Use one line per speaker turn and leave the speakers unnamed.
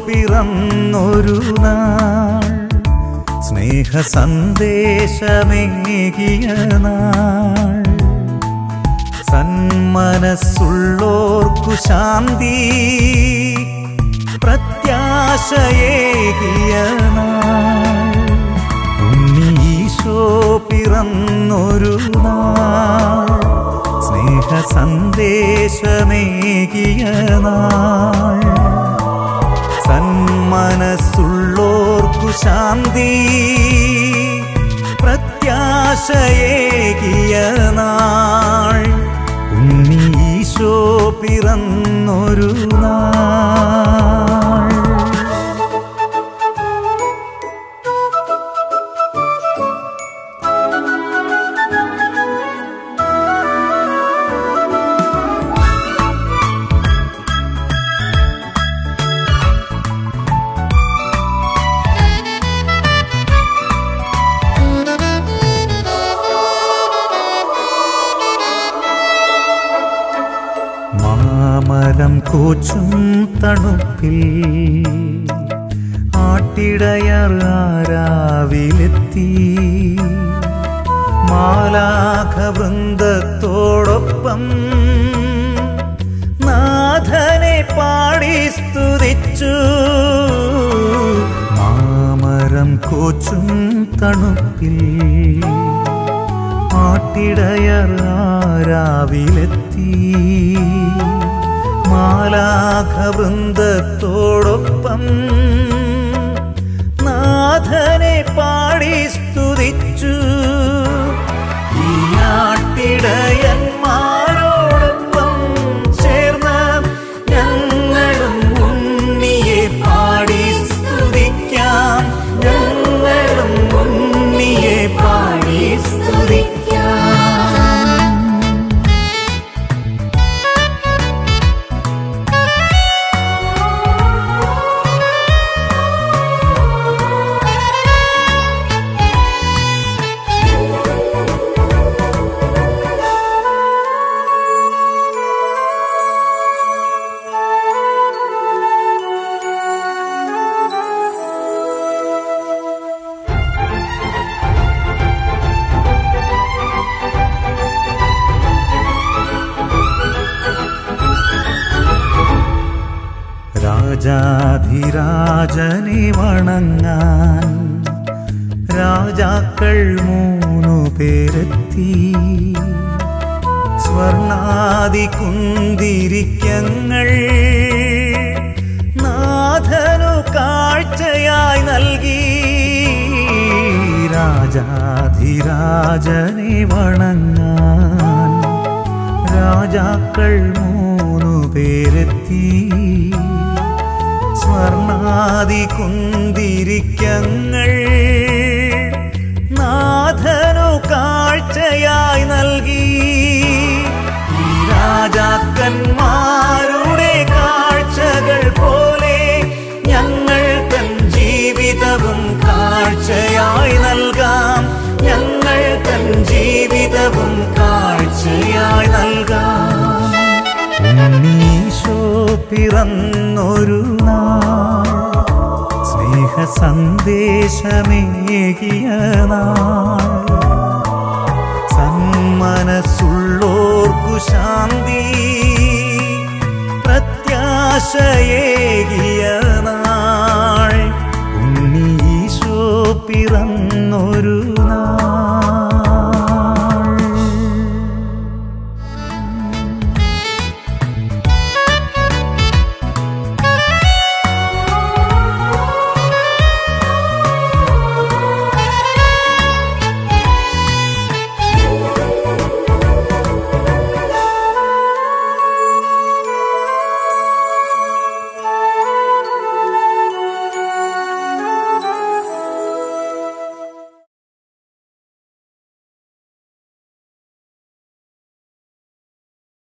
പിറന്നൊരു നാൾ സ്നേഹ സന്ദേശമേകിയ നാൾ സന്മനസ്സുള്ളോർക്കു ശാന്തി പ്രത്യാശയേകിയ നാൾ ഉണ്ണീശോ പിറന്നൊരു നാൾ സ്നേഹ സന്ദേശമേകിയ നാൾ സന്മനസ്സുള്ളോർക്കു ശാന്തി പ്രത്യാശയേകിയ നാൾ ഉണ്ണീശോ പിറന്നൊരു നാൾ മാമരം കൂച്ചും തണുപ്പിൽ ആട്ടിടയർ ആരാവിലെത്തി മാലാഘവൃന്ദത്തോടൊപ്പം നാഥനെ പാടി സ്തുതിച്ചു മാമരം കോച്ചും തണുപ്പിൽ ആട്ടിടയർ രാവിലെത്തി മാലാഘവൃന്ദത്തോടൊപ്പം നാഥനെ പാടി സ്തുതിച്ചു ഈ ആട്ടിടയന്മാരോടൊപ്പം ചേർന്ന് ഞങ്ങളും ഉണ്ണിയെ പാടി സ്തുതിക്കാം ഞങ്ങളും ഉണ്ണിയെ പാടി സ്തുതിക്കാം രാജാധിരാജനെ വണങ്ങാൻ രാജാക്കൾ മൂന്നു പേരെത്തി സ്വർണാദി കുന്തിരിക്കങ്ങൾ നാഥനു കാഴ്ചയായി നൽകി രാജാധിരാജനെ വണങ്ങാൻ രാജാക്കൾ മൂന്നു പേരെത്തി സ്വർണാദി കുന്തിരിക്കങ്ങൾ നാഥനു കാഴ്ചയായി നൽകി ഈ രാജാക്കന്മാരുടെ കാഴ്ചകൾ പോലെ ഞങ്ങൾ തൻ ജീവിതവും കാഴ്ചയായി നൽകാം ഞങ്ങൾ തൻ ജീവിതവും കാഴ്ചയായി നൽകാം ഉണ്ണീശോ പിറന്നൊരു നാൾ സ്നേഹ സന്ദേശമേകിയ നാൾ സന്മനസ്സുള്ളോർക്കു ശാന്തി പ്രത്യാശയേകിയ നാൾ ഉണ്ണീശോ പിറന്നൊരു